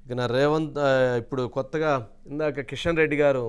ఇక నా రేవంత్ ఆ, ఇప్పుడు కొత్తగా ఇందాక కిషన్ రెడ్డి గారు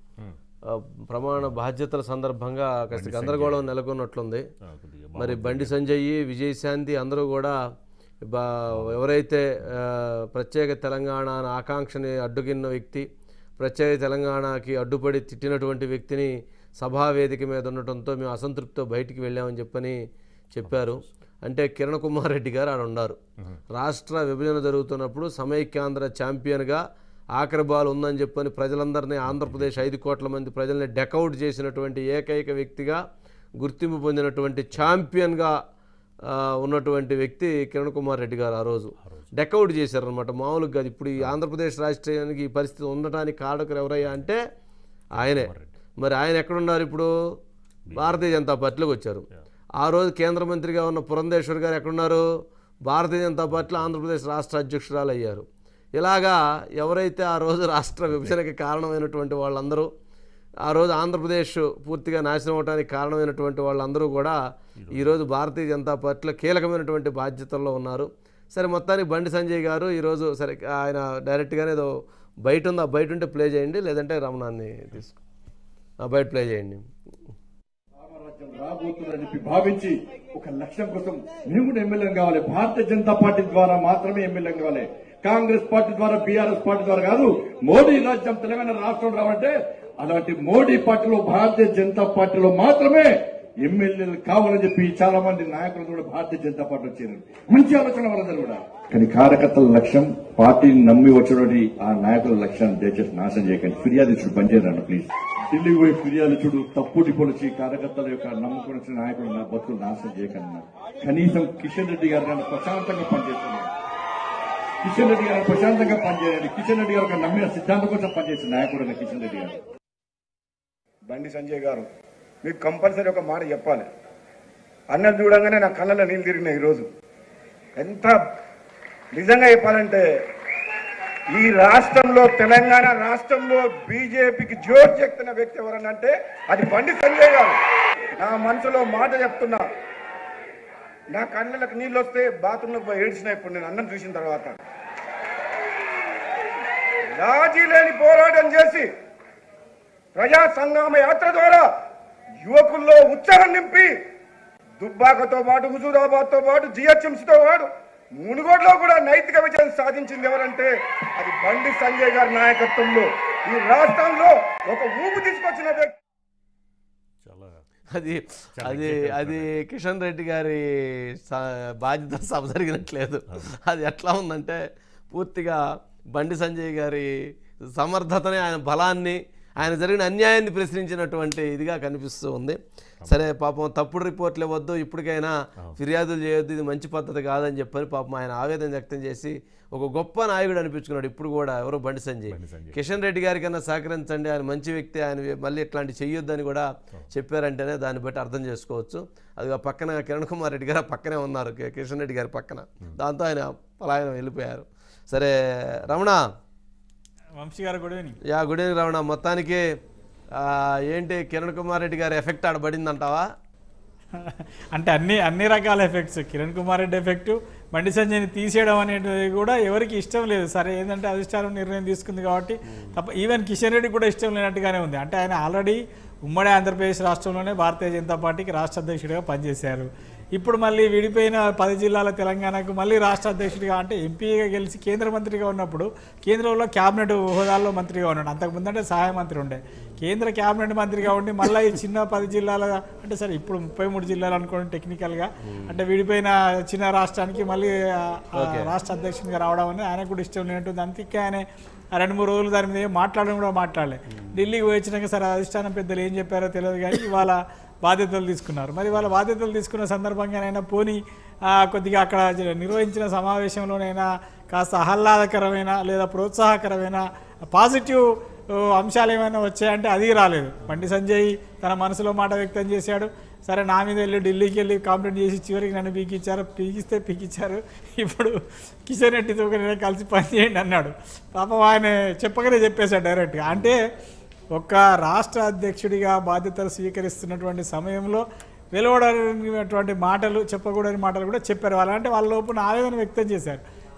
ఆ, ప్రమాణ బాధ్యతల సందర్భంగా కాస్త గందరగోళం నెలకొన్నట్లుంది ఆ, కొద్దిగా మరి బండి సంజయ్ విజయశాంతి అందరూ కూడా బా ఎవరైతే ఆ, ప్రత్యేక తెలంగాణ అనే ఆకాంక్షని అడ్డుగిన్న వ్యక్తి ప్రత్యేక తెలంగాణకి అడ్డుపడి తిట్టినటువంటి వ్యక్తిని సభా వేదిక మీద ఉండటంతో మేము అసంతృప్తితో బయటికి వెళ్ళామని చెప్పని చెప్పారు అంటే కిరణ్ కుమార్ రెడ్డి గారు ఆడ ఉన్నారు రాష్ట్ర విభజన జరుగుతున్నప్పుడు సమైక్యాంధ్ర ఛాంపియన్గా ఆఖరి బాల్ ఉందని చెప్పని ప్రజలందరినీ ఆంధ్రప్రదేశ్ ఐదు కోట్ల మంది ప్రజల్ని డెకౌట్ చేసినటువంటి ఏకైక వ్యక్తిగా గుర్తింపు పొందినటువంటి ఛాంపియన్గా ఆ, ఉన్నటువంటి వ్యక్తి కిరణ్ కుమార్ రెడ్డి గారు ఆ రోజు డెకౌట్ చేశారనమాట మామూలుగా కాదు ఇప్పుడు ఈ ఆంధ్రప్రదేశ్ రాష్ట్రానికి ఈ పరిస్థితి ఉండటానికి కారకులు ఎవరయ్యా అంటే ఆయనే మరి ఆయన ఎక్కడున్నారు ఇప్పుడు భారతీయ జనతా పార్టీలోకి వచ్చారు ఆ రోజు కేంద్ర మంత్రిగా ఉన్న పురంధేశ్వర్ గారు ఎక్కడున్నారు భారతీయ జనతా పార్టీలో ఆంధ్రప్రదేశ్ రాష్ట్ర అధ్యక్షురాలు అయ్యారు ఇలాగా ఎవరైతే ఆ రోజు రాష్ట్ర విభజనకి కారణమైనటువంటి వాళ్ళందరూ ఆ రోజు ఆంధ్రప్రదేశ్ పూర్తిగా నాశనం అవడానికి కారణమైనటువంటి వాళ్ళందరూ కూడా ఈరోజు భారతీయ జనతా పార్టీలో కీలకమైనటువంటి బాధ్యతల్లో ఉన్నారు సరే మొత్తానికి బండి సంజయ్ గారు ఈరోజు సరే ఆయన డైరెక్ట్గానే ఏదో బయట ఉందా బయట ఉంటే ప్లే చేయండి లేదంటే రమణాన్ని తీసుకో ఆ, బయట ప్లే చేయండి రామరాజ్యం రాబోతుందని చెప్పి భావించి ఒక లక్ష్యం కోసం మేము కూడా ఎమ్మెల్యే కావాలి భారతీయ జనతా పార్టీ ద్వారా మాత్రమే ఎమ్మెల్యే కావాలి కాంగ్రెస్ పార్టీ ద్వారా బీఆర్ఎస్ పార్టీ ద్వారా కాదు మోడీ రాజ్యం తెలంగాణ రాష్ట్రం రావాలంటే అలాంటి మోడీ పార్టీలో భారతీయ జనతా పార్టీలో మాత్రమే ఎమ్మెల్యేలు కావాలని చెప్పి చాలా మంది నాయకులు కూడా భారతీయ జనతా పార్టీ వచ్చారు మంచి ఆలోచన వాళ్ళందరూ కూడా కానీ కార్యకర్తల లక్ష్యం పార్టీని నమ్మి వచ్చినటువంటి ఆ నాయకుల లక్ష్యాన్ని దయచేసి నాశనం చేయకండి ఫిర్యాదు ఇచ్చుడు పనిచేయరండి ప్లీజ్ ఢిల్లీకి పోయి ఫిర్యాదు చూడు తప్పుడు పొలిచి కార్యకర్తల యొక్క నమ్ముకుని వచ్చిన నాయకులు నా బతుకులు నాశనం చేయకండి అన్నారు. కనీసం కిషన్ రెడ్డి గారు కానీ ప్రశాంతంగా పనిచేస్తున్నారు కిషన్ రెడ్డి గారు ప్రశాంతంగా పనిచేయండి కిషన్ రెడ్డి గారు ఒక నమ్మిన సిద్ధాంతం కోసం పనిచేసిన నాయకుడు కిషన్ రెడ్డి గారు బండి సంజయ్ గారు మీకు కంపల్సరీ ఒక మాట చెప్పాలి అన్నది చూడంగానే నా కళ్ళలో నీళ్ళు తిరిగినాయి ఈరోజు ఎంత నిజంగా చెప్పాలంటే ఈ రాష్ట్రంలో తెలంగాణ రాష్ట్రంలో బీజేపీకి జోరు చెప్తున్న వ్యక్తి ఎవరనంటే అది బండి సంజయ్ గారు నా మనసులో మాట చెప్తున్నా నా కళ్ళలకు నీళ్ళు వస్తే బాత్రూంలోకి పోయి ఏడ్చిన ఇప్పుడు నేను అన్నం చూసిన తర్వాత రాజీ లేని పోరాటం చేసి ప్రజా సంగ్రామ యాత్ర ద్వారా యువకుల్లో ఉత్సాహం నింపి దుబ్బాకతో పాటు హుజూరాబాద్ తో పాటు జిహెచ్ఎంసీతో పాటు మునుగోడులో కూడా నైతిక విజయం సాధించింది ఎవరంటే అది బండి సంజయ్ గారి నాయకత్వంలో ఈ రాష్ట్రంలో ఒక ఊపు తీసుకొచ్చిన వ్యక్తి చాలా అది అది అది కిషన్ రెడ్డి గారి స- బాధ్యత సభ జరిగినట్లేదు అది ఎట్లా ఉందంటే పూర్తిగా బండి సంజయ్ గారి సమర్థతని ఆయన బలాన్ని ఆయన జరిగిన అన్యాయాన్ని ప్రశ్నించినటువంటి ఇదిగా కనిపిస్తూ ఉంది సరే పాపం తప్పుడు రిపోర్ట్లు ఇవ్వద్దు ఇప్పటికైనా ఫిర్యాదులు చేయొద్దు ఇది మంచి పద్ధతి కాదని చెప్పని పాపం ఆయన ఆవేదన వ్యక్తం చేసి ఒక గొప్ప నాయకుడు అనిపించుకున్నాడు ఇప్పుడు కూడా ఎవరో బండి సంజయ్ కిషన్ రెడ్డి గారి కన్నా సహకరించండి ఆయన మంచి వ్యక్తి ఆయన మళ్ళీ ఇట్లాంటి చెయ్యొద్దని కూడా చెప్పారంటేనే దాన్ని బట్టి అర్థం చేసుకోవచ్చు అది ఆ పక్కన కిరణ్ కుమార్ రెడ్డి గారు ఆ పక్కనే ఉన్నారు కి- కిషన్ రెడ్డి గారి పక్కన దాంతో ఆయన పలాయనం వెళ్ళిపోయారు సరే రమణ వంశీ గారు good evening yeah good evening Ramana మొత్తానికి ఆ, ఏంటి కిరణ్ కుమార్ రెడ్డి గారి ఎఫెక్ట్ ఆడ పడిందంటావా అంటే అన్ని అన్ని రకాల ఎఫెక్ట్స్ కిరణ్ కుమార్ రెడ్డి ఎఫెక్ట్ బండి సంజయ్ని తీసేయడం అనేది కూడా ఎవరికి ఇష్టం లేదు సరే ఏంటంటే అధిష్టానం నిర్ణయం తీసుకుంది కాబట్టి తప్ప ఈవెన్ కిషన్ రెడ్డి కూడా ఇష్టం లేనట్టుగానే ఉంది అంటే ఆయన ఆల్రెడీ ఉమ్మడి ఆంధ్రప్రదేశ్ రాష్ట్రంలోనే భారతీయ జనతా పార్టీకి రాష్ట్ర అధ్యక్షుడిగా పనిచేశారు ఇప్పుడు మళ్ళీ విడిపోయిన పది జిల్లాల తెలంగాణకు మళ్ళీ రాష్ట్ర అధ్యక్షుడిగా అంటే ఎంపీగా గెలిచి కేంద్ర మంత్రిగా ఉన్నప్పుడు కేంద్రంలో క్యాబినెట్ హోదాల్లో మంత్రిగా ఉన్నాడు అంతకుముందు అంటే సహాయ మంత్రి ఉండే కేంద్ర క్యాబినెట్ మంత్రిగా ఉండి మళ్ళీ ఈ చిన్న పది జిల్లాల అంటే సరే ఇప్పుడు ముప్పై మూడు జిల్లాలు అనుకోండి టెక్నికల్గా అంటే విడిపోయిన చిన్న రాష్ట్రానికి మళ్ళీ ఆ, ఆ రాష్ట్ర అధ్యక్షునిగా రావడం అనేది ఆయనకు కూడా ఇష్టం లేనట్టుంది అందుకే ఆయన ఆ రెండు మూడు రోజులు దాని మీద ఏం మాట్లాడడం కూడా మాట్లాడలే ఢిల్లీకి పోయి వచ్చినాక సరే అధిష్టానం పెద్దలు ఏం చెప్పారో తెలియదు కానీ ఇవాళ బాధ్యతలు తీసుకున్నారు మరి వాళ్ళ బాధ్యతలు తీసుకున్న సందర్భంగానైనా పోనీ ఆ, కొద్దిగా అక్కడ జ- నిర్వహించిన సమావేశంలోనైనా కాస్త ఆహ్లాదకరమైన లేదా ప్రోత్సాహకరమైన పాజిటివ్ ఓ, అంశాలు ఏమైనా వచ్చాయంటే అది రాలేదు బండి సంజయ్ తన మనసులో మాట వ్యక్తం చేశాడు సరే నా మీద వెళ్ళి ఢిల్లీకి వెళ్ళి కంప్లైంట్ చేసి చివరికి నన్ను పీకిచ్చారు పీకిస్తే పీకిచ్చారు ఇప్పుడు కిషన్ రెడ్డితో నేను కలిసి పని చేయండి అన్నాడు పాపం ఆయన చెప్పగానే చెప్పేశాడు డైరెక్ట్గా అంటే ఒక రాష్ట్ర అధ్యక్షుడిగా బాధ్యతలు స్వీకరిస్తున్నటువంటి సమయంలో వెలువడనటువంటి మాటలు చెప్పకూడని మాటలు కూడా చెప్పారు వాళ్ళు అంటే వాళ్ళ లోపల ఆవేదన వ్యక్తం చేశారు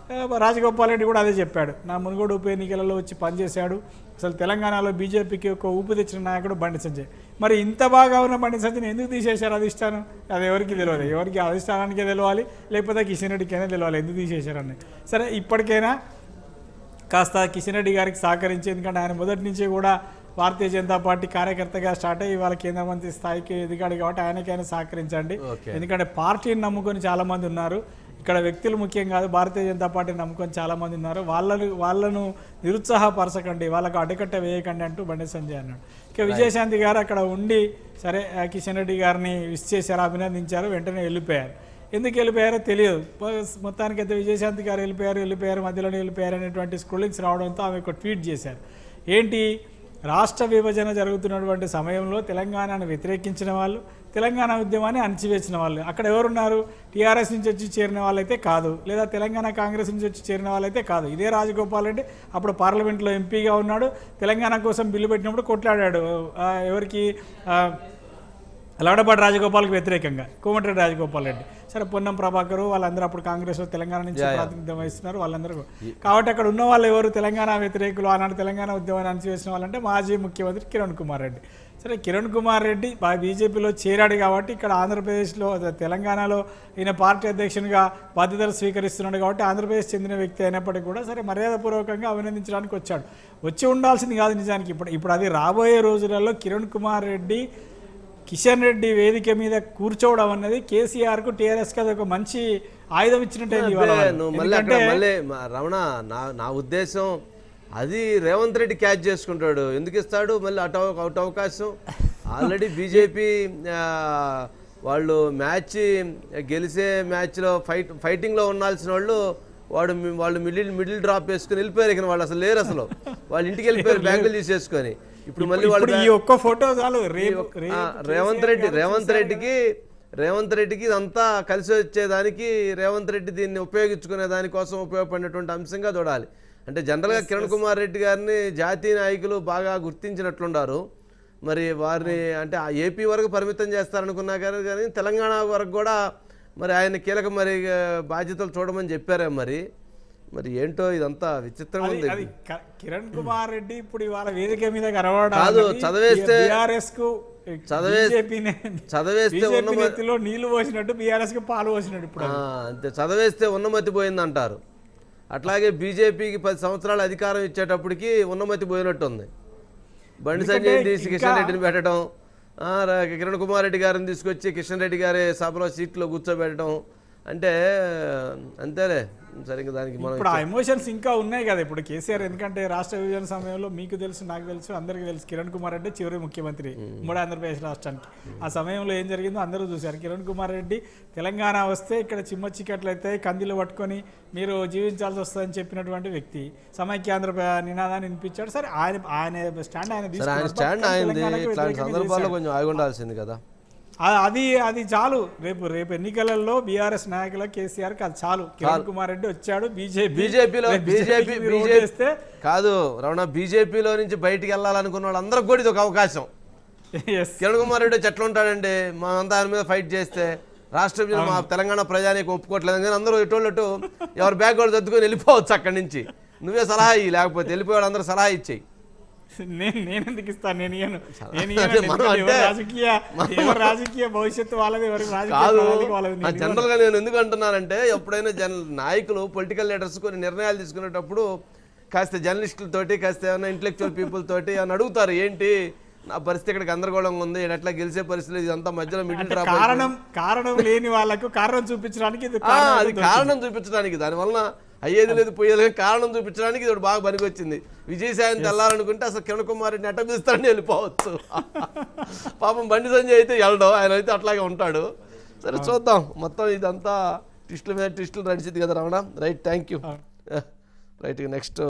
ఆ, రాజగోపాల్ రెడ్డి కూడా అదే చెప్పాడు నా మునుగోడు ఉప ఎన్నికలలో వచ్చి పనిచేశాడు అసలు తెలంగాణలో బీజేపీకి ఒక ఊపు తెచ్చిన నాయకుడు బండి సంజయ్ మరి ఇంత బాగా ఉన్న బండి సంజయ్ని ఎందుకు తీసేశారు అధిష్టానం అది ఎవరికి తెలియదు ఎవరికి అధిష్టానానికే తెలియాలి లేకపోతే కిషన్ రెడ్డికైనా తెలియాలి ఎందుకు తీసేశారని సరే ఇప్పటికైనా కాస్త కిషన్ రెడ్డి గారికి సహకరించి ఎందుకంటే ఆయన మొదటి నుంచి కూడా భారతీయ జనతా పార్టీ కార్యకర్తగా స్టార్ట్ అయ్యి ఇవాళ కేంద్ర మంత్రి స్థాయికి ఎదిగాడు కాబట్టి ఆయనకైనా సహకరించండి Okay. ఎందుకంటే పార్టీని నమ్ముకొని చాలా మంది ఉన్నారు ఇక్కడ వ్యక్తులు ముఖ్యం కాదు భారతీయ జనతా పార్టీని నమ్ముకొని చాలా మంది ఉన్నారు వాళ్ళను వాళ్ళను నిరుత్సాహపరచకండి వాళ్ళకు అడ్డుకట్ట వేయకండి అంటూ బండి సంజయ్ అన్నాడు ఇక విజయశాంతి గారు అక్కడ ఉండి సరే ఆ కిషన్ రెడ్డి గారిని విష్ చేశారు అభినందించారు వెంటనే వెళ్ళిపోయారు ఎందుకు వెళ్ళిపోయారో తెలియదు మొత్తానికి అయితే విజయశాంతి గారు వెళ్ళిపోయారు వెళ్ళిపోయారు మధ్యలోనే వెళ్ళిపోయారు అనేటువంటి స్క్రోలింగ్స్ రావడంతో ఆమె ఒక ట్వీట్ చేశారు ఏంటి రాష్ట్ర విభజన జరుగుతున్నటువంటి సమయంలో తెలంగాణను వ్యతిరేకించిన వాళ్ళు తెలంగాణ ఉద్యమాన్ని అణచివేసిన వాళ్ళు అక్కడ ఎవరున్నారు టీఆర్ఎస్ నుంచి వచ్చి చేరిన వాళ్ళైతే కాదు లేదా తెలంగాణ కాంగ్రెస్ నుంచి వచ్చి చేరిన వాళ్ళైతే కాదు ఇదే రాజగోపాల్ రెడ్డి అప్పుడు పార్లమెంట్లో ఎంపీగా ఉన్నాడు తెలంగాణ కోసం బిల్లు పెట్టినప్పుడు కొట్లాడాడు ఆ, ఎవరికి ఆ, లవడపాటి రాజగోపాల్కి వ్యతిరేకంగా కోమటిరెడ్డి రాజగోపాల్ రెడ్డి సరే పొన్నం ప్రభాకర్ వాళ్ళందరూ అప్పుడు కాంగ్రెస్ తెలంగాణ నుంచి ప్రాతినిధ్యం వహిస్తున్నారు వాళ్ళందరూ కాబట్టి అక్కడ ఉన్న వాళ్ళు ఎవరు తెలంగాణ వ్యతిరేకులు ఆనాడు తెలంగాణ ఉద్యమాన్ని అణచివేసిన వాళ్ళంటే మాజీ ముఖ్యమంత్రి కిరణ్ కుమార్ రెడ్డి సరే కిరణ్ కుమార్ రెడ్డి బా- బీజేపీలో చేరాడు కాబట్టి ఇక్కడ ఆంధ్రప్రదేశ్లో అదే తెలంగాణలో ఈయన పార్టీ అధ్యక్షునిగా బాధ్యతలు స్వీకరిస్తున్నాడు కాబట్టి ఆంధ్రప్రదేశ్ చెందిన వ్యక్తి అయినప్పటికీ కూడా సరే మర్యాదపూర్వకంగా అభినందించడానికి వచ్చాడు వచ్చి ఉండాల్సింది కాదు నిజానికి ఇప్పుడు ఇప్పుడు అది రాబోయే రోజులలో కిరణ్ కుమార్ రెడ్డి కిషన్ రెడ్డి వేదిక మీద కూర్చోవడం అన్నది కేసీఆర్కు టీఆర్ఎస్కి అది ఒక మంచి ఆయుధం ఇచ్చినట్టయింది ఇవాళ అబ్బే, వాళ్ళు. నువ్వు మళ్ళీ అక్కడ ఎందుకంటే మళ్ళీ మా- రమణ నా నా ఉద్దేశం అది రేవంత్ రెడ్డి క్యాచ్ చేసుకుంటాడు ఎందుకు ఇస్తాడు మళ్ళీ అటు అవ- అటు అవకాశం ఆల్రెడీ బీజేపీ వాళ్ళు మ్యాచ్ గెలిచే మ్యాచ్లో ఫైట్ ఫైటింగ్లో ఉండాల్సిన వాళ్ళు వాడు మీ- వాళ్ళు మిడిల్ మిడిల్ డ్రాప్ వేసుకుని వెళ్ళిపోయారు ఇక వాళ్ళు అసలు లేరు అసలు వాళ్ళు ఇంటికి వెళ్ళిపోయారు బ్యాగులు తీసేసుకొని ఇప్పుడు మళ్ళీ వాళ్ళు ఇప్పుడు ఈ ఒక్క ఫోటో చాలు రేపు ఆ, రేపు రేవంత్ కేసీఆర్ రెడ్డి గారు రేవంత్ చూశారు రెడ్డికి రేవంత్ రెడ్డికి ఇదంతా కలిసి వచ్చేదానికి రేవంత్ రెడ్డి దీన్ని ఉపయోగించుకునే దానికోసం ఉపయోగపడినటువంటి అంశంగా చూడాలి అంటే జనరల్గా కిరణ్ కుమార్ రెడ్డి గారిని జాతీయ నాయకులు బాగా గుర్తించినట్లున్నారు మరి వారిని అంటే ఆ ఏపీ వరకు పరిమితం చేస్తారనుకున్నా గారు కానీ తెలంగాణ వరకు కూడా మరి ఆయన కీలక మరి ఆ, బాధ్యతలు చూడమని చెప్పారే మరి మరి ఏంటో ఇదంతా విచిత్రం అది- ఉంది అది క- కిరణ్ కుమార్ రెడ్డి ఇప్పుడు ఇవాళ వేదిక మీద కనబడడం కాదు, అన్నది చదివేస్తే- బీఆర్ఎస్ కు చదివే- బీజేపీనే చదివేస్తే బీజేపీ ఉన్నమ- నెత్తిలో నీళ్లు పోసినట్టు బీఆర్ఎస్ కి పాలు పోసినట్టు ఇప్పుడు ఆ, అంతే చదివేస్తే ఉన్నమతి పోయిందంటారు అట్లాగే బీజేపీకి పది సంవత్సరాలు అధికారం ఇచ్చేటప్పటికి ఉన్నమతి పోయినట్టుంది బండి ఎందుకంటే సంజయ్ తీసి కిషన్ ఇంకా- రెడ్డిని పెట్టడం ఆ, ర- కిరణ్ కుమార్ రెడ్డి గారిని తీసుకొచ్చి కిషన్ రెడ్డి గారి సభలో సీట్లో కూర్చోబెట్టడం అంటే అంతేలే సరే ఇంకా దానికి మనం ఇప్పుడు ఆ ఎమోషన్స్ ఇంకా ఉన్నాయి కదా ఇప్పుడు కేసీఆర్ ఎందుకంటే రాష్ట్ర విభజన సమయంలో మీకు తెలుసు నాకు తెలుసు అందరికీ తెలుసు కిరణ్ కుమార్ రెడ్డి చివరి ముఖ్యమంత్రి ఉమ్మడి ఆంధ్రప్రదేశ్ రాష్ట్రానికి ఆ సమయంలో ఏం జరిగిందో అందరూ చూశారు కిరణ్ కుమార్ రెడ్డి తెలంగాణ వస్తే ఇక్కడ చిమ్మ చిక్కట్లు అయితే కందిలు పట్టుకొని మీరు జీవించాల్సి వస్తుందని చెప్పినటువంటి వ్యక్తి సమైక్య ఆంధ్రప్రదేశ్ నినాదాన్ని వినిపించాడు సరే ఆయన ఆయన స్టాండ్ ఆయన సరే ఆయన తీసుకున్నాడు. స్టాండ్ కానీ అయింది తెలంగాణకు ఇట్లాంటి వ్యతిరేకంగా సందర్భాల్లో చేశాడు. కొంచెం ఆగి ఉండాల్సింది కదా ఆ- అది అది చాలు రేపు రేపు ఎన్నికలలో బీఆర్ఎస్ నాయకుల కేసీఆర్ కి అది చాలు కిరణ్ కుమార్ రెడ్డి వచ్చాడు బీజేపీ బీజేపీలో రేపు బీజేపీ మీరు బీజేపీ ఓటేస్తే కాదు రమణ బీజేపీలో నుంచి బయటికి వెళ్ళాలనుకున్న వాళ్ళందరికీ కూడా ఇది ఒక అవకాశం yes. కిరణ్ కుమార్ రెడ్డి వచ్చి ఎట్లా ఉంటాడండి మా అంతా ఆయన మీద ఫైట్ చేస్తే రాష్ట్ర విభజన మా తెలంగాణ ప్రజానికి ఒప్పుకోవట్లేదు కానీ అందరూ ఎటోళ్ళు ఎటు ఎవరి బ్యాగ్ వాళ్ళు సర్దుకొని వెళ్ళిపోవచ్చు అక్కడి నుంచి నువ్వే సలహా ఇయ్యి లేకపోతే వెళ్ళిపోయాడు అందరూ సలహా ఇచ్చేయి నేను నేను ఎందుకు ఇస్తాను నేను ఇయ్యను నేను అదే ఇయ్యను. మనం ఎందుకంటే ఎవరి అంటే- రాజకీయ ఎవరి రాజకీయ భవిష్యత్తు వాళ్ళది ఎవరి రాజకీయ కాదు ప్రణాళిక వాళ్ళది నేను ఇవ్వను. జనరల్ గా నేను ఎందుకు అంటున్నానంటే ఎప్పుడైనా జన నాయకులు పొలిటికల్ లీడర్స్ కొన్ని నిర్ణయాలు తీసుకునేటప్పుడు కాస్త జర్నలిస్టులతోటి కాస్త ఏమైనా ఇంటలెక్చువల్ పీపుల్ తోటి అని అడుగుతారు ఏంటి నా పరిస్థితి ఇక్కడ గందరగోళంగా ఉంది ఈడు ఎట్లా గెలిచే పరిస్థితి ఇదంతా మధ్యలో మిడిల్ అంటే డ్రాప్ కారణం కారణం లేని వాళ్ళకు కారణం చూపించడానికి ఇది ఆ, కారణం అది కారణం చూపించడానికి దానివల్ల అయ్యేది లేదు పోయేది లేదు కారణం చూపించడానికి ఇది ఒకటి బాగా పనికొచ్చింది విజయసాయం తెల్లాలనుకుంటే అసలు కిరణ్ కుమార్ రెడ్డిని ఎట్ట పిలుస్తాడని వెళ్ళిపోవచ్చు పాపం బండి సంజయ్ అయితే వెళ్ళడం ఆయన అయితే అట్లాగే ఉంటాడు సరే చూద్దాం మొత్తం ఇదంతా ట్విస్టుల మీద ట్విస్టులు నడిచింది కదా Ramana right thank you right next